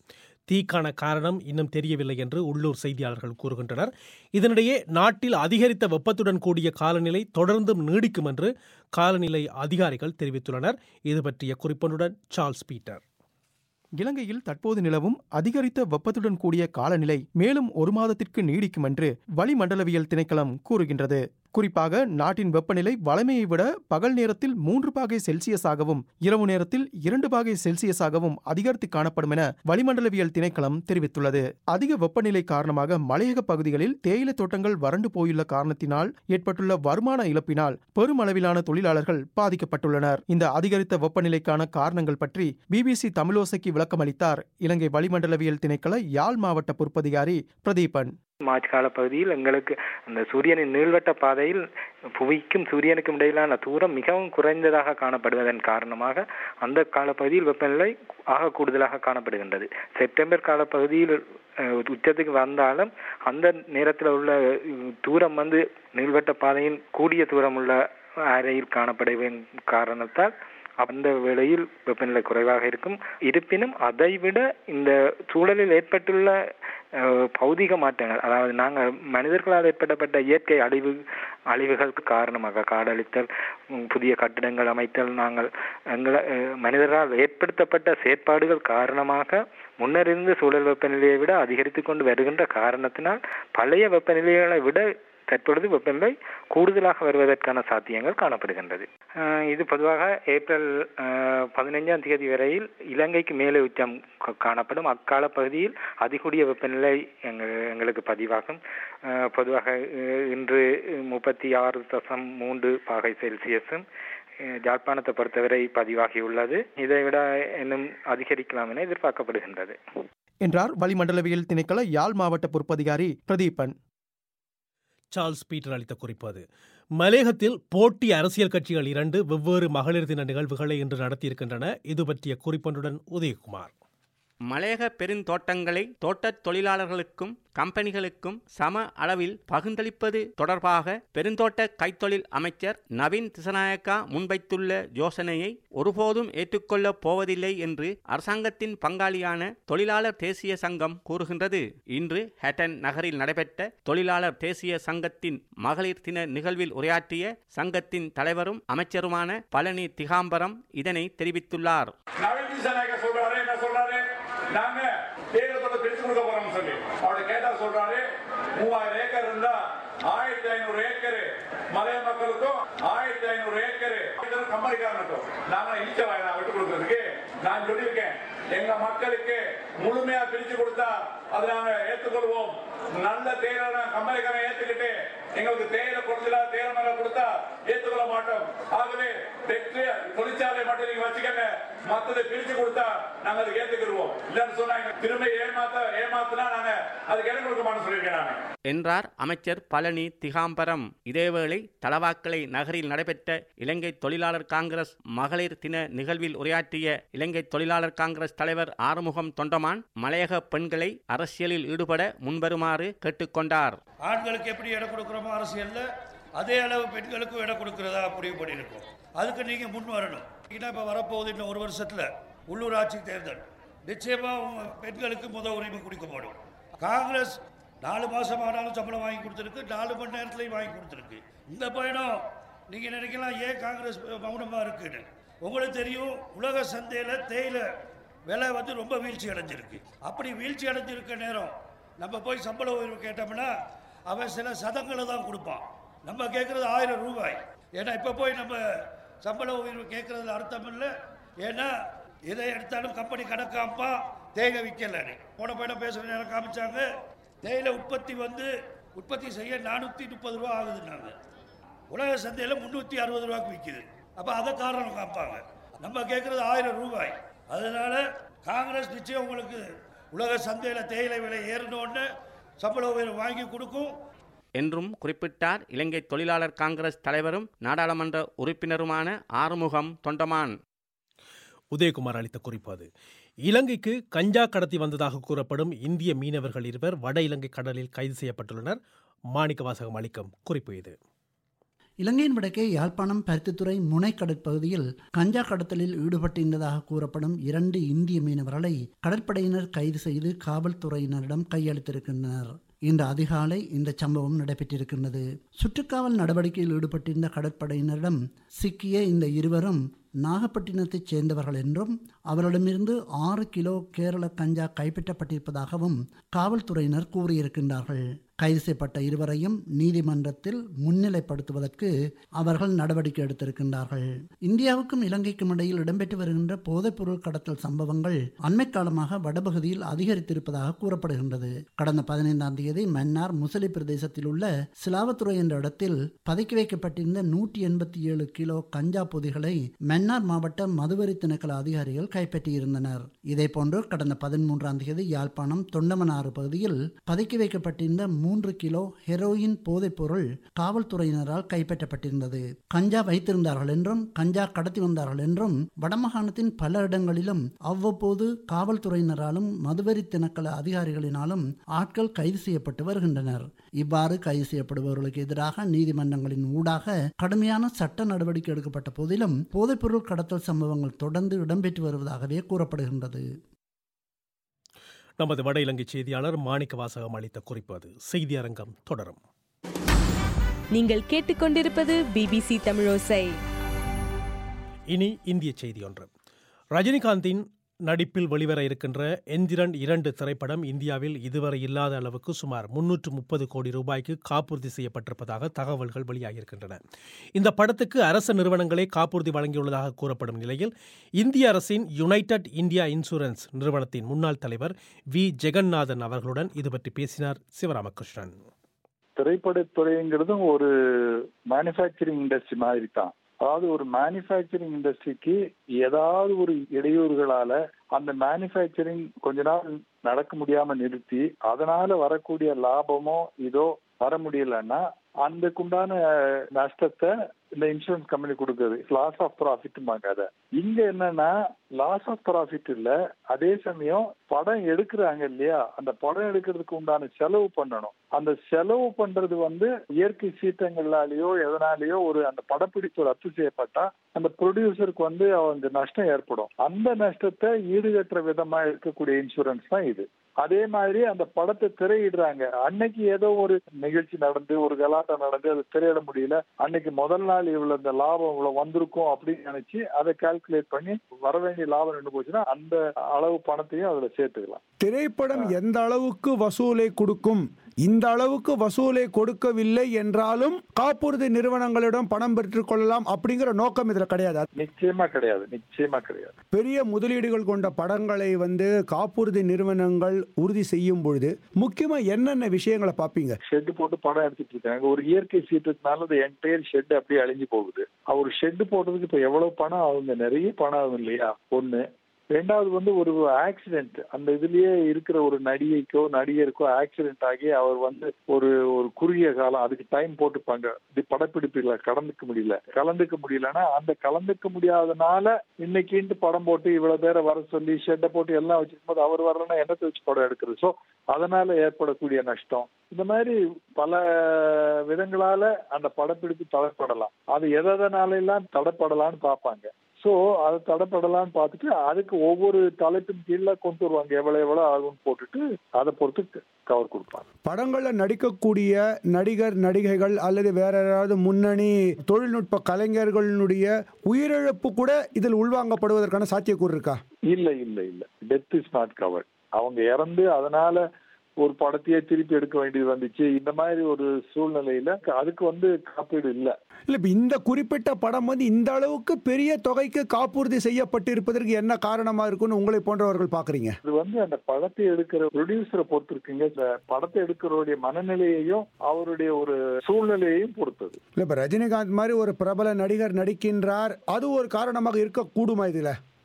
[SPEAKER 1] தீக்கான காரணம் இன்னும் தெரியவில்லை என்று உள்ளூர் செய்தியாளர்கள் கூறுகின்றனர் இதனிடையே நாட்டில் அதிகரித்த வெப்பத்துடன் கூடிய காலநிலை தொடர்ந்தும் நீடிக்கும் என்று காலநிலை அதிகாரிகள் தெரிவித்துள்ளனர் இது பற்றிய குறிப்பொன்றுடன் சார்ல்ஸ் பீட்டர்
[SPEAKER 5] இலங்கையில் தற்போது நிலவும் அதிகரித்த வெப்பத்துடன் கூடிய காலநிலை மேலும் ஒரு மாதத்திற்கு நீடிக்கும் என்று வளிமண்டலவியல் திணைக்களம் கூறுகின்றது குறிப்பாக நாட்டின் வெப்பநிலை வளமையை விட பகல் நேரத்தில் மூன்று பாகை செல்சியஸாகவும் இரவு நேரத்தில் இரண்டு பாகை செல்சியஸாகவும் அதிகரித்து காணப்படும் என வளிமண்டலவியல் திணைக்களம் தெரிவித்துள்ளது அதிக வெப்பநிலை காரணமாக மலையக பகுதிகளில் தேயிலை தோட்டங்கள் வறண்டு போயுள்ள காரணத்தினால் ஏற்பட்டுள்ள வருமான இழப்பினால் பெருமளவிலான தொழிலாளர்கள் பாதிக்கப்பட்டுள்ளனர் இந்த அதிகரித்த வெப்பநிலைக்கான காரணங்கள் பற்றி பிபிசி தமிழோசைக்கு விளக்கமளித்தார் இலங்கை வளிமண்டலவியல் திணைக்கள யாழ் மாவட்ட பொறுப்பதிகாரி பிரதீபன்
[SPEAKER 8] மார்ச் கால பகுதியில் எங்களுக்கு அந்த சூரியனின் நீள்வட்ட பாதையில் புவிக்கும் சூரியனுக்கும் இடையிலான தூரம் மிகவும் குறைந்ததாக காணப்படுவதன் காரணமாக அந்த காலப்பகுதியில் வெப்பநிலை ஆக கூடுதலாக காணப்படுகின்றது செப்டம்பர் காலப்பகுதியில் அஹ், உச்சத்துக்கு வந்தாலும் அந்த நேரத்தில் உள்ள உம், தூரம் வந்து நீள்வட்ட பாதையின் கூடிய தூரம் உள்ள அறையில் காணப்படுவதன் காரணத்தால் அந்த வேளையில் வெப்பநிலை குறைவாக இருக்கும் இருப்பினும் அதைவிட இந்த சூழலில் ஏற்பட்டுள்ள அஹ், பௌதிக மாற்றங்கள் அதாவது நாங்கள் மனிதர்களால் ஏற்படப்பட்ட இயற்கை அழிவு அழிவுகளுக்கு காரணமாக காடழித்தல் உம், புதிய கட்டிடங்கள் அமைத்தல் நாங்கள் எங்களை அஹ், மனிதரால் ஏற்படுத்தப்பட்ட செயற்பாடுகள் காரணமாக முன்னறிந்த சூழல் வெப்பநிலையை விட அதிகரித்து கொண்டு வருகின்ற காரணத்தினால் பழைய வெப்பநிலைகளை விட தற்பொழுது வெப்பநிலை கூடுதலாக வருவதற்கான சாத்தியங்கள் காணப்படுகின்றது அஹ் இது பொதுவாக ஏப்ரல் அஹ், பதினைஞ்சாம் தேதி வரையில் இலங்கைக்கு மேலே உச்சம் கா- காணப்படும் அக்கால பகுதியில் அதிகூடிய வெப்பநிலை எங்க எங்களுக்கு பதிவாகும் அஹ், பொதுவாக அஹ், இன்று முப்பத்தி ஆறு தசம் மூன்று பாகை செல்சியஸும் அஹ், ஜாழ்ப்பாணத்தை பொறுத்தவரை பதிவாகியுள்ளது இதை விட இன்னும் அதிகரிக்கலாம் என எதிர்பார்க்கப்படுகின்றது
[SPEAKER 5] என்றார் வளிமண்டலவியல் திணைக்கள யாழ் மாவட்ட பொறுப்பதிகாரி பிரதீபன்
[SPEAKER 1] சார்ல்ஸ் பீட்டர் அளித்த குறிப்பு அது மலேகத்தில் போட்டி அரசியல் கட்சிகள் இரண்டு வெவ்வேறு மகளிர் தின நிகழ்வுகளை இன்று நடத்தியிருக்கின்றன இது பற்றிய குறிப்பொன்றுடன் உதயகுமார்
[SPEAKER 9] மலையக பெருந்தோட்டங்களை தோட்டத் தொழிலாளர்களுக்கும் கம்பெனிகளுக்கும் சம அளவில் பகிர்ந்தளிப்பது தொடர்பாக பெருந்தோட்ட கைத்தொழில் அமைச்சர் நவீன் திசநாயக்கா முன்வைத்துள்ள யோசனையை ஒருபோதும் ஏற்றுக்கொள்ளப் போவதில்லை என்று அரசாங்கத்தின் பங்காளியான தொழிலாளர் தேசிய சங்கம் கூறுகின்றது இன்று ஹேட்டன் நகரில் நடைபெற்ற தொழிலாளர் தேசிய சங்கத்தின் மகளிர் தின நிகழ்வில் உரையாற்றிய சங்கத்தின் தலைவரும் அமைச்சருமான பழனி திகாம்பரம் இதனை தெரிவித்துள்ளார்
[SPEAKER 10] நவீன் திசாநாயக்க சொல்றாரு என்ன சொல்றாரு நாங்க தேர்தலை பிரிச்சு கொடுக்க போறோம்னு சொல்லி அவரை கேட்டா சொல்றாரு மூவாயிரம் ஏக்கர் இருந்தா ஆயிரத்தி ஐநூறு ஏக்கர் மலைய மக்களுக்கும் ஆயிரத்தி ஐநூறு ஏக்கர் கம்பெனிக்காரனுக்கும் நாங்க ஈச்ச வாயினா விட்டு கொடுக்கறதுக்கு நான் சொல்லியிருக்கேன் எங்க மக்களுக்கு முழுமையா பிரிச்சு கொடுத்தா அதை நாங்க ஏத்துக்கொள்வோம் நல்ல தேயிலை கம்பெனிக்காரன் ஏத்துக்கிட்டு எங்களுக்கு தேயிலை கொடுத்துல தேயிலை மரம் கொடுத்தா ஏத்துக்கொள்ள மாட்டோம் ஆகவே பெற்று தொழிற்சாலை மட்டும் நீங்க வச்சுக்கங்க மத்ததை பிரிச்சு கொடுத்தா நாங்க அதை ஏத்துக்கிடுவோம் இல்லன்னு சொன்னா எங்க திரும்ப ஏமாத்த ஏமாத்தினா நாங்க அதுக்கு இடம் கொடுக்க மாட்டோம் சொல்லியிருக்கேன் நான்
[SPEAKER 9] என்றார் அமைச்சர் பழனி திகாம்பரம் இதேவேளை தலவாக்கலை நகரில் நடைபெற்ற இலங்கை தொழிலாளர் காங்கிரஸ் மகளிர் தின நிகழ்வில் உரையாற்றிய இலங்கை தொழிலாளர் காங்கிரஸ் தலைவர் ஆறுமுகம் தொண்டமான் மலையக பெண்களை அரசியலில் ஈடுபட முன்வருமாறு கேட்டுக்கொண்டார்
[SPEAKER 11] ஆண்களுக்கு எப்படி இடம் கொடுக்குறோமோ அரசியல்ல அதே அளவு பெண்களுக்கும் இடம் கொடுக்கறதா முடிவு பண்ணியிருக்கோம் அதுக்கு நீங்கள் முன் வரணும் ஏன்னா இப்போ வரப்போகுது இன்னும் ஒரு வருஷத்தில் உள்ளூராட்சி தேர்தல் நிச்சயமாக உங்க பெண்களுக்கு முத உரிமை கொடுக்கப்படும் காங்கிரஸ் நாலு மாதம் ஆனாலும் சம்பளம் வாங்கி கொடுத்துருக்கு நாலு மணி நேரத்துலையும் வாங்கி கொடுத்துருக்கு இந்த பயணம் நீங்கள் நினைக்கலாம் ஏன் காங்கிரஸ் மௌனமாக இருக்குன்னு உங்களுக்கு தெரியும் உலக சந்தையில் தேயிலை விலை வந்து ரொம்ப வீழ்ச்சி அடைஞ்சிருக்கு அப்படி வீழ்ச்சி அடைஞ்சிருக்க நேரம் நம்ம போய் சம்பள உயர்வு கேட்டோம்னா அவன் சில சதங்களை தான் கொடுப்பான் நம்ம கேட்குறது ஆயிரம் ரூபாய் ஏன்னா இப்போ போய் நம்ம சம்பள உயர்வு கேட்குறதுல அர்த்தம் இல்லை ஏன்னா எதை எடுத்தாலும் கம்பெனி கணக்காப்பா தேயிலை விற்கலன்னு போன பயணம் பேசுகிற நேரம் காமிச்சாங்க தேயிலை உற்பத்தி வந்து உற்பத்தி செய்ய நானூற்றி முப்பது ரூபா ஆகுதுன்னாங்க உலக சந்தையில் முந்நூற்றி அறுபது ரூபாய்க்கு விற்கிது அப்போ அதை காரணம் காப்பாங்க நம்ம கேட்குறது ஆயிரம் ரூபாய் அதனால காங்கிரஸ் நிச்சயம் உங்களுக்கு உலக சந்தையில் தேயிலை விலை ஏறினோன்னு சம்பள உயர்வு வாங்கி கொடுக்கும்
[SPEAKER 9] என்றும் குறிப்பிட்டார் இலங்கை தொழிலாளர் காங்கிரஸ் தலைவரும் நாடாளுமன்ற உறுப்பினருமான ஆறுமுகம் தொண்டமான்
[SPEAKER 1] உதயகுமார் அளித்த குறிப்பு அது இலங்கைக்கு கஞ்சா கடத்தி வந்ததாக கூறப்படும் இந்திய மீனவர்கள் இருவர் வட இலங்கை கடலில் கைது செய்யப்பட்டுள்ளனர் மாணிக்க வாசகம் அளிக்கும் குறிப்பு இது
[SPEAKER 12] இலங்கையின் வடக்கே யாழ்ப்பாணம் பருத்தித்துறை முனை கடற்பகுதியில் கஞ்சா கடத்தலில் ஈடுபட்டிருந்ததாக கூறப்படும் இரண்டு இந்திய மீனவர்களை கடற்படையினர் கைது செய்து காவல்துறையினரிடம் கையளித்திருக்கின்றனர் இன்று அதிகாலை இந்த சம்பவம் நடைபெற்றிருக்கின்றது சுற்றுக்காவல் நடவடிக்கையில் ஈடுபட்டிருந்த கடற்படையினரிடம் சிக்கிய இந்த இருவரும் நாகப்பட்டினத்தைச் சேர்ந்தவர்கள் என்றும் அவரிடமிருந்து ஆறு கிலோ கேரள கஞ்சா கைப்பற்றப்பட்டிருப்பதாகவும் காவல்துறையினர் கூறியிருக்கின்றார்கள் கைது செய்யப்பட்ட இருவரையும் நீதிமன்றத்தில் முன்னிலைப்படுத்துவதற்கு அவர்கள் நடவடிக்கை எடுத்திருக்கின்றார்கள் இந்தியாவுக்கும் இலங்கைக்கும் இடையில் இடம்பெற்று வருகின்ற போதைப்பொருள் கடத்தல் சம்பவங்கள் அண்மை காலமாக வடபகுதியில் அதிகரித்திருப்பதாக கூறப்படுகின்றது கடந்த பதினைந்தாம் தேதி மன்னார் முசலி பிரதேசத்தில் உள்ள சிலாவத்துறை என்ற இடத்தில் பதுக்கி வைக்கப்பட்டிருந்த நூற்றி எண்பத்தி ஏழு கிலோ கஞ்சா பொதிகளை மன்னார் மாவட்ட மதுவரி திணைக்கள அதிகாரிகள் கைப்பற்றியிருந்தனர் இதேபோன்று கடந்த பதிமூன்றாம் தேதி யாழ்ப்பாணம் தொண்டமனாறு பகுதியில் பதுக்கி வைக்கப்பட்டிருந்த மூன்று கிலோ ஹெரோயின் போதைப்பொருள் காவல்துறையினரால் கைப்பற்றப்பட்டிருந்தது கஞ்சா வைத்திருந்தார்கள் என்றும் கஞ்சா கடத்தி வந்தார்கள் என்றும் வடமாகாணத்தின் பல இடங்களிலும் அவ்வப்போது காவல்துறையினராலும் மதுவரி திணைக்கள அதிகாரிகளினாலும் ஆட்கள் கைது செய்யப்பட்டு வருகின்றனர் இவ்வாறு கைது செய்யப்படுபவர்களுக்கு எதிராக நீதிமன்றங்களின் ஊடாக கடுமையான சட்ட நடவடிக்கை எடுக்கப்பட்ட போதிலும் போதைப்பொருள் கடத்தல் சம்பவங்கள் தொடர்ந்து இடம்பெற்று வருவதாகவே கூறப்படுகின்றது
[SPEAKER 1] நமது வட இலங்கை செய்தியாளர் மாணிக்க வாசகம் அளித்த குறிப்பு அது செய்தி அரங்கம் தொடரும்
[SPEAKER 13] நீங்கள் கேட்டுக்கொண்டிருப்பது பிபிசி தமிழோசை
[SPEAKER 1] இனி இந்திய செய்தி ஒன்று ரஜினிகாந்தின் நடிப்பில் வெளிவர இருக்கின்ற எந்திரன் இரண்டு திரைப்படம் இந்தியாவில் இதுவரை இல்லாத அளவுக்கு சுமார் முன்னூற்று முப்பது கோடி ரூபாய்க்கு காப்புறுதி செய்யப்பட்டிருப்பதாக தகவல்கள் வெளியாகியிருக்கின்றன இந்த படத்துக்கு அரசு நிறுவனங்களே காப்புறுதி வழங்கியுள்ளதாக கூறப்படும் நிலையில் இந்திய அரசின் யுனைடெட் இந்தியா இன்சூரன்ஸ் நிறுவனத்தின் முன்னாள் தலைவர் வி ஜெகநாதன் அவர்களுடன் இது பற்றி பேசினார் சிவராமகிருஷ்ணன்
[SPEAKER 14] திரைப்படத்துறைங்கிறதும் ஒரு மேனுஃபேக்சரிங் இண்டஸ்ட்ரி மாதிரி தான் அதாவது ஒரு மேனுஃபேக்சரிங் இண்டஸ்ட்ரிக்கு ஏதாவது ஒரு இடையூறுகளால அந்த மேனுஃபேக்சரிங் கொஞ்ச நாள் நடக்க முடியாம நிறுத்தி அதனால வரக்கூடிய லாபமோ இதோ வர முடியலன்னா அதுக்குண்டான நஷ்டத்தை இந்த இன்சூரன்ஸ் கம்பெனி கொடுக்குது லாஸ் ஆஃப் ப்ராஃபிட் அதை இங்க என்னன்னா லாஸ் ஆஃப் ப்ராஃபிட் இல்ல அதே சமயம் படம் எடுக்கிறாங்க இல்லையா அந்த படம் எடுக்கிறதுக்கு உண்டான செலவு பண்ணணும் அந்த செலவு பண்றது வந்து இயற்கை சீற்றங்களாலேயோ எதனாலேயோ ஒரு அந்த படப்பிடிப்பு ரத்து செய்யப்பட்டா அந்த ப்ரொடியூசருக்கு வந்து அவங்க நஷ்டம் ஏற்படும் அந்த நஷ்டத்தை ஈடுகட்டுற விதமா இருக்கக்கூடிய இன்சூரன்ஸ் தான் இது அதே மாதிரி அந்த படத்தை திரையிடுறாங்க அன்னைக்கு ஏதோ ஒரு நிகழ்ச்சி நடந்து ஒரு கலாட்டம் நடந்து அது திரையிட முடியல அன்னைக்கு முதல் நாள் இவ்வளவு இந்த லாபம் இவ்வளவு வந்திருக்கும் அப்படின்னு நினைச்சு அதை கால்குலேட் பண்ணி வர வேண்டிய லாபம் நின்று போச்சுன்னா அந்த அளவு பணத்தையும் அதுல சேர்த்துக்கலாம்
[SPEAKER 15] திரைப்படம் எந்த அளவுக்கு வசூலை கொடுக்கும் இந்த அளவுக்கு வசூலை கொடுக்கவில்லை என்றாலும் காப்புறுதி நிறுவனங்களிடம் பணம் பெற்றுக் கொள்ளலாம் அப்படிங்கிற நோக்கம் இதுல கிடையாது
[SPEAKER 14] நிச்சயமா கிடையாது நிச்சயமா கிடையாது
[SPEAKER 15] பெரிய முதலீடுகள் கொண்ட படங்களை வந்து காப்புறுதி நிறுவனங்கள் உறுதி செய்யும் பொழுது முக்கியமா என்னென்ன விஷயங்களை பார்ப்பீங்க
[SPEAKER 14] ஷெட் போட்டு படம் எடுத்துட்டு இருக்காங்க ஒரு இயற்கை சீற்றத்தினால அந்த என்டையர் ஷெட் அப்படியே அழிஞ்சு போகுது ஒரு ஷெட் போடுறதுக்கு இப்ப எவ்வளவு பணம் ஆகுங்க நிறைய பணம் ஆகும் இல்லையா ஒண்ணு ரெண்டாவது வந்து ஒரு ஆக்சிடென்ட் அந்த இதுலயே இருக்கிற ஒரு நடிகைக்கோ நடிகருக்கோ ஆக்சிடென்ட் ஆகி அவர் வந்து ஒரு ஒரு குறுகிய காலம் அதுக்கு டைம் போட்டுப்பாங்க இது படப்பிடிப்புல கலந்துக்க முடியல கலந்துக்க முடியலன்னா அந்த கலந்துக்க முடியாதனால இன்னைக்குன்ட்டு படம் போட்டு இவ்வளவு பேரை வர சொல்லி ஷெட்டை போட்டு எல்லாம் வச்சிருக்கும் போது அவர் வரலன்னா என்னத்தை வச்சு படம் எடுக்கிறது ஸோ அதனால ஏற்படக்கூடிய நஷ்டம் இந்த மாதிரி பல விதங்களால அந்த படப்பிடிப்பு தடைப்படலாம் அது எதனால எல்லாம் தடைப்படலாம்னு பார்ப்பாங்க ஸோ அது தடைப்படலாம்னு பார்த்துட்டு அதுக்கு ஒவ்வொரு தலைப்பின் கீழே கொண்டு வருவாங்க எவ்வளவு எவ்வளவு ஆகும்னு போட்டுட்டு அதை பொறுத்து கவர் கொடுப்பாங்க
[SPEAKER 15] படங்கள்ல நடிக்கக்கூடிய நடிகர் நடிகைகள் அல்லது வேற யாராவது முன்னணி தொழில்நுட்ப கலைஞர்களுடைய உயிரிழப்பு கூட இதில் உள்வாங்கப்படுவதற்கான சாத்தியக்கூறு இருக்கா
[SPEAKER 14] இல்ல இல்ல இல்ல டெத் இஸ் நாட் கவர் அவங்க இறந்து அதனால ஒரு படத்தையே திருப்பி எடுக்க வேண்டியது வந்துச்சு இந்த மாதிரி ஒரு சூழ்நிலையில அதுக்கு வந்து காப்பீடு இல்ல
[SPEAKER 15] இல்ல இப்ப இந்த குறிப்பிட்ட படம் வந்து இந்த அளவுக்கு பெரிய தொகைக்கு காப்புறுதி செய்யப்பட்டிருப்பதற்கு என்ன காரணமா இருக்குன்னு உங்களை போன்றவர்கள் பாக்குறீங்க
[SPEAKER 14] இது வந்து அந்த படத்தை எடுக்கிற ப்ரொடியூசரை பொறுத்து இருக்குங்க இந்த படத்தை எடுக்கிறவருடைய மனநிலையையும் அவருடைய ஒரு சூழ்நிலையையும் பொறுத்தது
[SPEAKER 15] இல்ல இப்ப ரஜினிகாந்த் மாதிரி ஒரு பிரபல நடிகர் நடிக்கின்றார் அது ஒரு காரணமாக இருக்க கூடுமா இதுல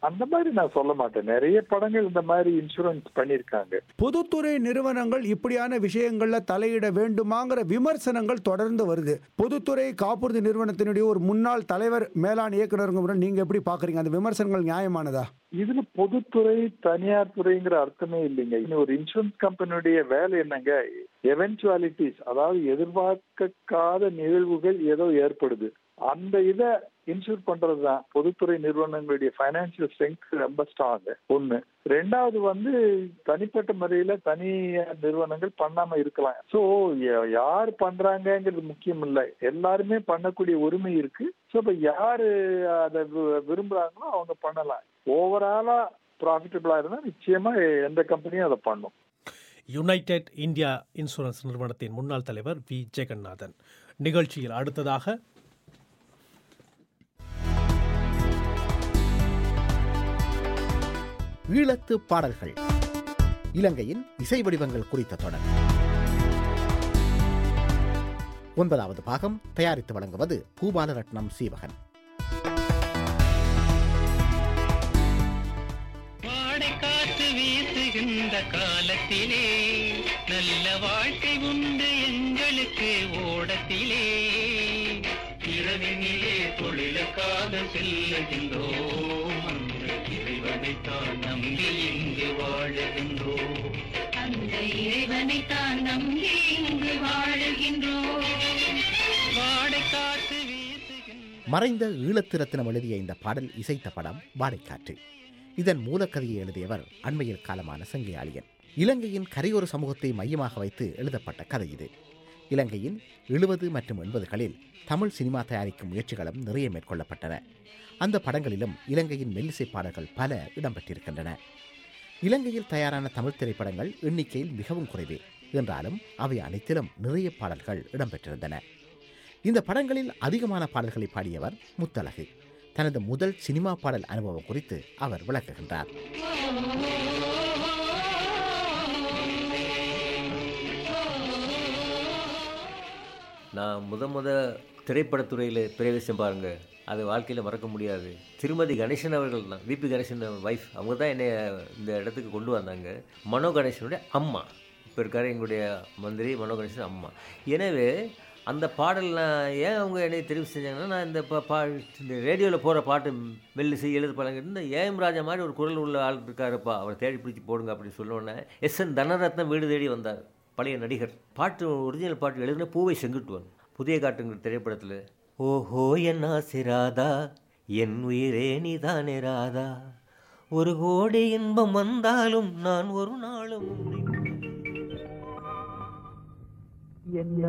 [SPEAKER 14] அந்த மாதிரி நான் சொல்ல மாட்டேன் நிறைய படங்கள் இந்த மாதிரி இன்சூரன்ஸ் பண்ணியிருக்காங்க
[SPEAKER 15] பொதுத்துறை நிறுவனங்கள் இப்படியான விஷயங்கள்ல தலையிட வேண்டுமாங்கிற விமர்சனங்கள் தொடர்ந்து வருது பொதுத்துறை காப்புறுதி நிறுவனத்தினுடைய ஒரு முன்னாள் தலைவர் மேலாண் இயக்குநருங்க நீங்க எப்படி பாக்குறீங்க அந்த விமர்சனங்கள் நியாயமானதா
[SPEAKER 14] இதுல பொதுத்துறை தனியார் துறைங்கிற அர்த்தமே இல்லைங்க இன்னும் ஒரு இன்சூரன்ஸ் கம்பெனியுடைய வேலை என்னங்க எவென்ச்சுவாலிட்டிஸ் அதாவது எதிர்பார்க்காத நிகழ்வுகள் ஏதோ ஏற்படுது அந்த இதை இன்சூர் பண்றதுதான் பொதுத்துறை நிறுவனங்களுடைய பைனான்சியல் ஸ்ட்ரென்த் ரொம்ப ஸ்ட்ராங் ஒண்ணு ரெண்டாவது வந்து தனிப்பட்ட முறையில தனி நிறுவனங்கள் பண்ணாம இருக்கலாம் சோ யார் பண்றாங்கங்கிறது முக்கியம் இல்லை எல்லாருமே பண்ணக்கூடிய உரிமை இருக்கு ஸோ இப்ப யாரு அதை வி- விரும்புறாங்களோ அவங்க பண்ணலாம் ஓவராலா ப்ராஃபிட்டபிளா இருந்தா நிச்சயமா எந்த கம்பெனியும் அதை பண்ணும்
[SPEAKER 1] யுனைடெட் இந்தியா இன்சூரன்ஸ் நிறுவனத்தின் முன்னாள் தலைவர் வி ஜெகநாதன் நிகழ்ச்சியில் அடுத்ததாக
[SPEAKER 16] ஈழத்து பாடல்கள் இலங்கையின் இசை வடிவங்கள் குறித்த தொடர் ஒன்பதாவது பாகம் தயாரித்து வழங்குவது பூபாலரட்னம் சீவகன்
[SPEAKER 17] காற்று வீசுகின்ற காலத்திலே நல்ல வாழ்க்கை உண்டு எங்களுக்கு ஓடத்திலே இரவினிலே தொழிலுக்காக செல்லுகின்றோம் அந்த இறைவனைத்தான் நம்பி இங்கு வாழுகின்றோம் அந்த இறைவனைத்தான் நம்பி இங்கு வாழுகின்றோம் வாடைக்காற்று
[SPEAKER 16] மறைந்த ஈழத்து ரத்தினம் எழுதிய இந்த பாடல் இசைத்த படம் வாடைக்காற்று இதன் மூலக்கதையை எழுதியவர் அண்மையில் காலமான சங்கையாளியன் இலங்கையின் கரையோர சமூகத்தை மையமாக வைத்து எழுதப்பட்ட கதை இது இலங்கையின் எழுபது மற்றும் எண்பதுகளில் தமிழ் சினிமா தயாரிக்கும் முயற்சிகளும் நிறைய மேற்கொள்ளப்பட்டன அந்த படங்களிலும் இலங்கையின் மெல்லிசை பாடல்கள் பல இடம்பெற்றிருக்கின்றன இலங்கையில் தயாரான தமிழ் திரைப்படங்கள் எண்ணிக்கையில் மிகவும் குறைவே என்றாலும் அவை அனைத்திலும் நிறைய பாடல்கள் இடம்பெற்றிருந்தன இந்த படங்களில் அதிகமான பாடல்களை பாடியவர் முத்தழகு தனது முதல் சினிமா பாடல் அனுபவம் குறித்து அவர் விளக்குகின்றார்
[SPEAKER 3] நான் முத முத திரைப்படத்துறையில் பிரவேசம் பாருங்க அது வாழ்க்கையில் மறக்க முடியாது திருமதி கணேசன் அவர்கள் தான் விபி கணேசன் வைஃப் அவங்க தான் என்னை இந்த இடத்துக்கு கொண்டு வந்தாங்க மனோ கணேசனுடைய அம்மா இப்போ இருக்காரு எங்களுடைய மந்திரி மனோ கணேசன் அம்மா எனவே அந்த பாடல் நான் ஏன் அவங்க என்னை தெரிவு செஞ்சாங்கன்னா நான் இந்த பா பா இந்த ரேடியோவில் போகிற பாட்டு மெல்லிசை எழுது பழங்க இந்த ஏஎம் ராஜா மாதிரி ஒரு குரல் உள்ள ஆள் இருக்காருப்பா அவர் தேடி பிடிச்சி போடுங்க அப்படின்னு சொன்னோன்னே எஸ் என் தனரத்னம் வீடு தேடி வந்தார் பழைய நடிகர் பாட்டு ஒரிஜினல் பாட்டு எழுதின பூவை செங்குட்டுவன் புதிய காட்டுங்கிற திரைப்படத்தில்
[SPEAKER 18] ஓஹோ என்ன சிராதா என் உயிரே நீதானே ராதா ஒரு கோடி இன்பம் வந்தாலும் நான் ஒரு நாளும் என்ன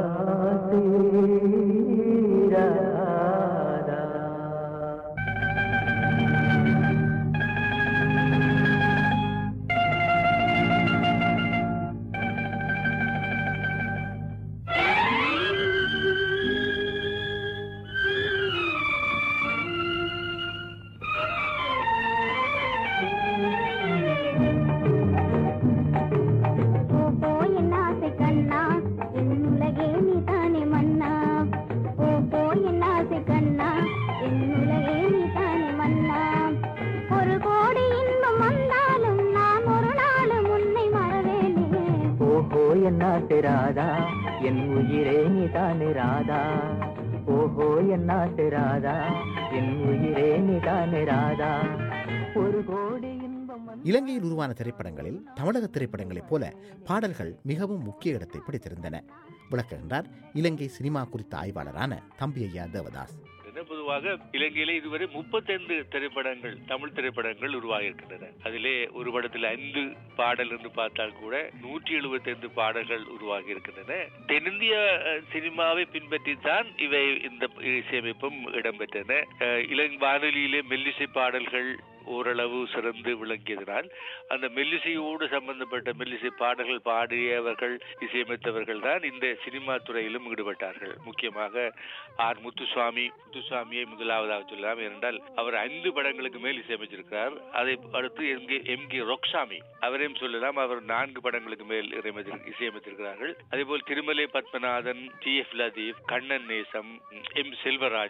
[SPEAKER 19] ஓ என் ஆசை கண்ணா என் உலகே நீ தானே மன்னா ஓ போ என் ஆசை கண்ணா என் உலகே நீ தானே மன்னா ஒரு கோடி இன்பம் வந்தாலும் நான் ஒரு நாளும் உன்னை மறவேனே
[SPEAKER 18] ஓஹோ என்ன ராதா என் உயிரே நீதானே ராதா ஓஹோ என்ன ராதா என் உயிரே நீதானே ராதா ஒரு கோடி இன்பம்
[SPEAKER 16] இலங்கையில் உருவான திரைப்படங்களில் தமிழக திரைப்படங்களைப் போல பாடல்கள் மிகவும் முக்கிய இடத்தை பிடித்திருந்தன விளக்குகின்றார் இலங்கை சினிமா குறித்த ஆய்வாளரான தம்பி ஐயா தேவதாஸ்
[SPEAKER 20] என பொதுவாக இலங்கையிலே இதுவரை முப்பத்தைந்து திரைப்படங்கள் தமிழ் திரைப்படங்கள் உருவாகி இருக்கின்றன அதிலே ஒரு படத்தில் ஐந்து பாடல் என்று பார்த்தால் கூட நூற்றி எழுபத்தைந்து பாடல்கள் உருவாகி இருக்கின்றன தென்னிந்திய அஹ், சினிமாவை பின்பற்றித்தான் இவை இந்த இசையமைப்பும் இடம்பெற்றன அஹ், இலங்கை வானொலியிலே மெல்லிசை பாடல்கள் ஓரளவு சிறந்து விளங்கியதனால் அந்த மெல்லிசையோடு சம்பந்தப்பட்ட மெல்லிசை பாடல்கள் பாடியவர்கள் இசையமைத்தவர்கள் தான் இந்த சினிமா துறையிலும் ஈடுபட்டார்கள் முக்கியமாக ஆர் முத்துசுவாமி முத்துசுவாமியை முதலாவதாக சொல்லலாம் ஏனென்றால் அவர் ஐந்து படங்களுக்கு மேல் இசையமைச்சிருக்கிறார் அதை அடுத்து M K M K Rocksamy அவரையும் சொல்லலாம் அவர் நான்கு படங்களுக்கு மேல் இசையமைத்திரு- இசையமைத்திருக்கிறார்கள் அதேபோல் Thirumalai Padmanathan T F Latheef Kannan Nesam M Selvaraja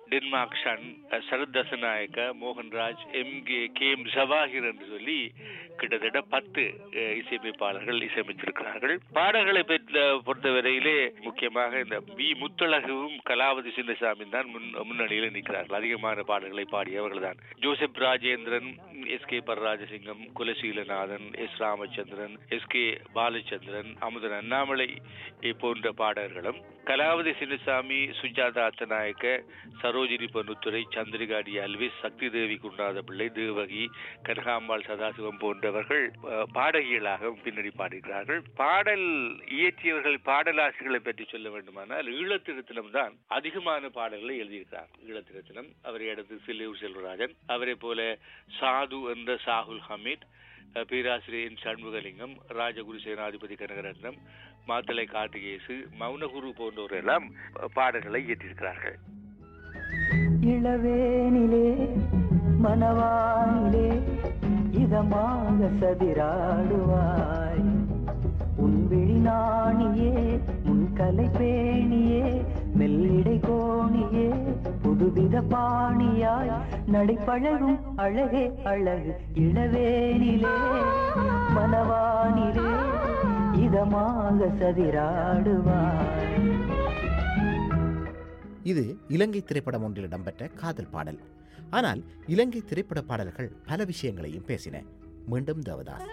[SPEAKER 20] Denmark Shan Sarath Dasanayake Mohanraj M K K M Jawahir என்று சொல்லி கிட்டத்தட்ட பத்து அஹ், இசையமைப்பாளர்கள் இசையமைத்திருக்கிறார்கள் பாடல்களை பெற்ற பொறுத்தவரையிலே முக்கியமாக இந்த வி முத்தழகுவும் கலாவதி சின்னசாமி தான் முன் முன்னணியில் நிற்கிறார்கள் அதிகமான பாடல்களை பாடியவர்கள் தான் Joseph Rajendran S K Pararajasingham Kulaseelanathan S Ramachandran S K Balachandran Amudhan Annamalai போன்ற பாடல்களும் கலாவதி சின்னசாமி சுஜாதா அத்தநாயக்க சரோஜினி பன்னுத்துறை சந்திரிகா டி அல்விஸ் சக்தி தேவி குருநாத பிள்ளை தேவகி கனகாம்பாள் சதாசிவம் போன்றவர்கள் அஹ், பாடகிகளாக பின்னணி பாடுகிறார்கள் பாடல் இயற்றியவர்கள் பாடலாசிரியர்களை பற்றி சொல்ல வேண்டுமானால் ஈழத்திருத்தினம் தான் அதிகமான பாடல்களை எழுதியிருக்கிறார் ஈழத்திருத்தினம் அவரை அடுத்து சில்லூர் செல்வராஜன் அவரை போல சாது என்ற சாகுல் ஹமீத் அஹ், பேராசிரியர் என் சண்முகலிங்கம் ராஜகுரு சேனாதிபதி கனகரத்னம் மாத்தலை கார்த்திகேசு மௌனகுரு போன்றோர் எல்லாம் பாடல்களை இயற்றியிருக்கிறார்கள்
[SPEAKER 17] இளவேனிலே மனவானிலே இதமாக சதிராடுவாய் உன் விழிநாணியே உன் கலை பேணியே மெல்லிடை கோணியே புதுவித பாணியாய் நடைப்பழகும் அழகே அழகு இளவேனிலே மனவானிலே இதமாக சதிராடுவாய்
[SPEAKER 16] இது இலங்கை திரைப்படம் ஒன்றில் இடம்பெற்ற காதல் பாடல் ஆனால் இலங்கை திரைப்பட பாடல்கள் பல விஷயங்களையும் பேசின மீண்டும் தேவதாஸ்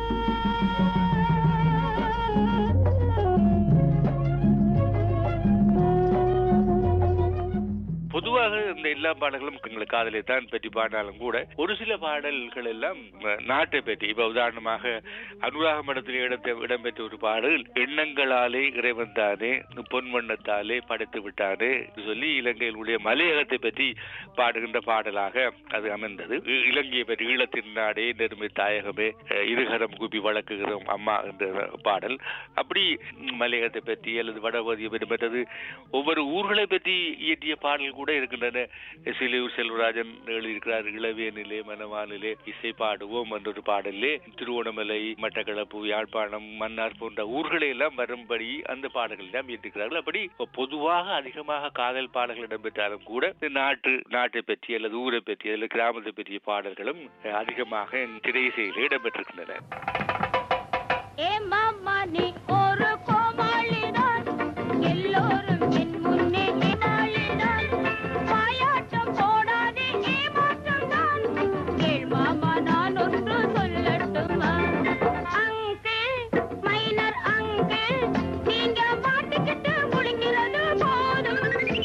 [SPEAKER 20] பொதுவாக இந்த எல்லா பாடல்களும் எங்களுக்கு காதலை தான் பற்றி பாடினாலும் கூட ஒரு சில பாடல்கள் எல்லாம் அஹ், நாட்டை பற்றி இப்ப உதாரணமாக அனுராக மடத்தில் இடத்தை இடம்பெற்ற ஒரு பாடல் எண்ணங்களாலே இறைவன் தானே பொன் வண்ணத்தாலே படைத்து விட்டானே என்று சொல்லி இலங்கையினுடைய மலையகத்தை பற்றி பாடுகின்ற பாடலாக அது அமைந்தது இ- இலங்கையை பற்றி ஈழத்தின் நாடே நெருமை தாயகமே அஹ், இருகரம் கூப்பி வழக்குகிறோம் அம்மா என்ற பாடல் அப்படி ம், மலையகத்தை பற்றி அல்லது வடபகுதியை பற்றி மற்றது ஒவ்வொரு ஊர்களை பற்றி இயற்றிய பாடல் கூட இருக்கின்றன சிலையூர் செல்வராஜன் எழுதியிருக்கிறார் இளவேனிலே மனவானிலே இசை பாடுவோம் என்ற ஒரு பாடலிலே திருவோணமலை மட்டக்களப்பு யாழ்ப்பாணம் மன்னார் போன்ற ஊர்களை எல்லாம் வரும்படி அந்த பாடல்கள் எல்லாம் இயற்றிருக்கிறார்கள் அப்படி பொதுவாக அதிகமாக காதல் பாடல்கள் இடம்பெற்றாலும் கூட இந்த நாட்டு நாட்டை பற்றி அல்லது ஊரை பற்றி அல்லது கிராமத்தை பற்றிய பாடல்களும் அஹ், அதிகமாக திரையிசையிலே இடம்பெற்றிருக்கின்றன
[SPEAKER 19] ஏ மாமா நீ ஒரு கோமாளிதான் எல்லோரும் என் முன்னே நின்னாளிதான் வாயாட்டம் போடாதே ஏமாற்றம் தான் கேள் மாமா நான் ஒன்று சொல்லட்டுமா அங்கிள் மைனர் அங்கிள் நீங்க மாட்டிக்கிட்டு முழுங்கிறது போதும்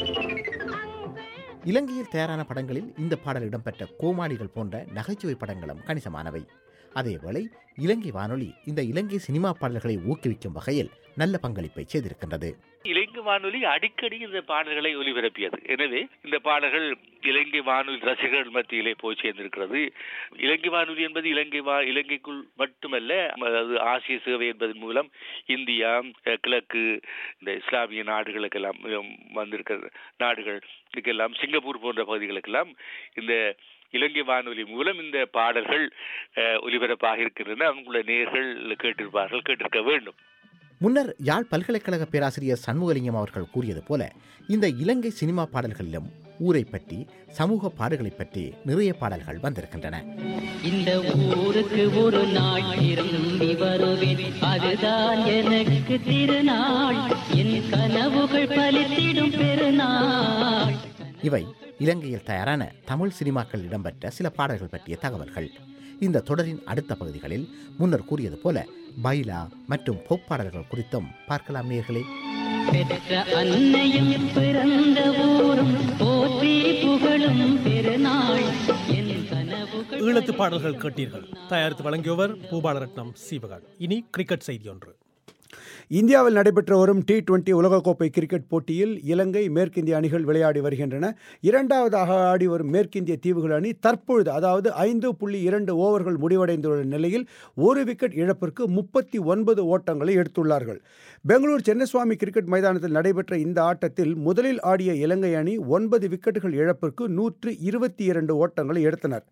[SPEAKER 16] இலங்கையில் தயாரான படங்களில் இந்த பாடல் இடம்பெற்ற கோமாளிகள் போன்ற நகைச்சுவை படங்களும் கணிசமானவை அதேவேளை இலங்கை வானொலி இந்த இலங்கை சினிமா பாடல்களை ஊக்குவிக்கும் வகையில் நல்ல பங்களிப்பை செய்திருக்கின்றது
[SPEAKER 20] இலங்கை வானொலி அடிக்கடி இந்த பாடல்களை ஒலிபரப்பியது எனவே இந்த பாடல்கள் இலங்கை வானொலி ரசிகர்கள் மத்தியிலே போய் சேர்ந்திருக்கிறது இலங்கை வானொலி என்பது இலங்கை வா இலங்கைக்குள் மட்டுமல்ல அதாவது ஆசிய சேவை என்பதன் மூலம் இந்தியா அஹ், கிழக்கு இந்த இஸ்லாமிய நாடுகளுக்கெல்லாம் உம், வந்திருக்கிற நாடுகள் இதுக்கெல்லாம் சிங்கப்பூர் போன்ற பகுதிகளுக்கெல்லாம் இந்த இலங்கை வானொலி மூலம் இந்த பாடல்கள் அஹ், ஒலிபரப்பாக இருக்கின்றன அவங்களுடைய நேர்கள் கேட்டிருப்பார்கள் கேட்டிருக்க வேண்டும்
[SPEAKER 16] முன்னர் யாழ் பல்கலைக்கழக பேராசிரியர் சண்முகலிங்கம் அவர்கள் கூறியது போல இந்த இலங்கை சினிமா பாடல்களிலும் ஊரை பற்றி சமூக பாடுகளைப் பற்றி நிறைய பாடல்கள் வந்திருக்கின்றன
[SPEAKER 17] இந்த ஊருக்கு ஒரு நாள் திரும்பி வருவேன் அதுதான் எனக்கு திருநாள் என் கனவுகள் பலித்திடும் பெருநாள்
[SPEAKER 16] இவை இலங்கையில் தயாரான தமிழ் சினிமாக்கள் இடம்பெற்ற சில பாடல்கள் பற்றிய தகவல்கள் இந்த தொடரின் அடுத்த பகுதிகளில் முன்னர் கூறியது போல பைலா மற்றும் பொப் பாடல்கள் குறித்தும் பார்க்கலாம் நேர்களே
[SPEAKER 17] பெற்ற அன்னையும் பிறந்த ஊரும் போற்றி புகழும் பெருநாள் என் கனவுகள்
[SPEAKER 1] ஈழத்து பாடல்கள் கேட்டீர்கள் தயாரித்து வழங்கியவர் பூபாலரட்னம் சீவகான் இனி கிரிக்கெட் செய்தி ஒன்று
[SPEAKER 15] இந்தியாவில் நடைபெற்று வரும் டி டுவெண்டி உலகக்கோப்பை கிரிக்கெட் போட்டியில் இலங்கை மேற்கிந்திய அணிகள் விளையாடி வருகின்றன இரண்டாவதாக ஆடி வரும் மேற்கிந்திய தீவுகள் அணி தற்பொழுது அதாவது ஐந்து புள்ளி இரண்டு ஓவர்கள் முடிவடைந்துள்ள நிலையில் ஒரு விக்கெட் இழப்பிற்கு முப்பத்தி ஒன்பது ஓட்டங்களை எடுத்துள்ளார்கள் பெங்களூர் சென்னசுவாமி கிரிக்கெட் மைதானத்தில் நடைபெற்ற இந்த ஆட்டத்தில் முதலில் ஆடிய இலங்கை அணி ஒன்பது விக்கெட்டுகள் இழப்பிற்கு நூற்று இருபத்தி இரண்டு ஓட்டங்களை எடுத்தனர்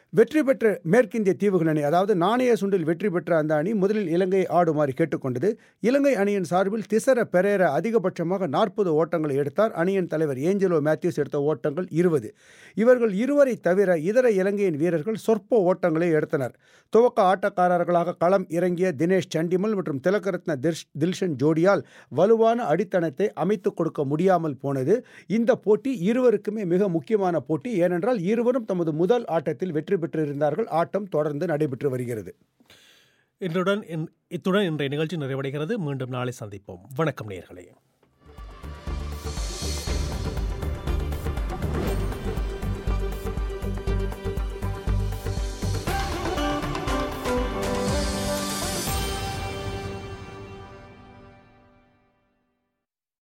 [SPEAKER 15] வெற்றி பெற்ற மேற்கிந்திய தீவுகள் அணி அதாவது நாணய சுண்டில் வெற்றி பெற்ற அந்த அணி முதலில் இலங்கையை ஆடுமாறு கேட்டுக்கொண்டது இலங்கை அணியின் சார்பில் திசர பெரேர அதிகபட்சமாக நாற்பது ஓட்டங்களை எடுத்தார் அணியின் தலைவர் ஏஞ்சலோ மேத்யூஸ் எடுத்த ஓட்டங்கள் இருபது இவர்கள் இருவரை தவிர இதர இலங்கையின் வீரர்கள் சொற்ப ஓட்டங்களை எடுத்தனர் துவக்க ஆட்டக்காரர்களாக களம் இறங்கிய தினேஷ் சண்டிமல் மற்றும் திலகரத்ன திர்ஷ் தில்ஷன் ஜோடியால் வலுவான அடித்தளத்தை அமைத்துக் கொடுக்க முடியாமல் போனது இந்த போட்டி இருவருக்குமே மிக முக்கியமான போட்டி ஏனென்றால் இருவரும் தமது முதல் ஆட்டத்தில் வெற்றி பெற்றிருந்தார்கள் ஆட்டம் தொடர்ந்து நடைபெற்று வருகிறது
[SPEAKER 1] இன்றுடன் இத்துடன் இன்றைய நிகழ்ச்சி நிறைவடைகிறது மீண்டும் நாளை சந்திப்போம் வணக்கம் நேர்களே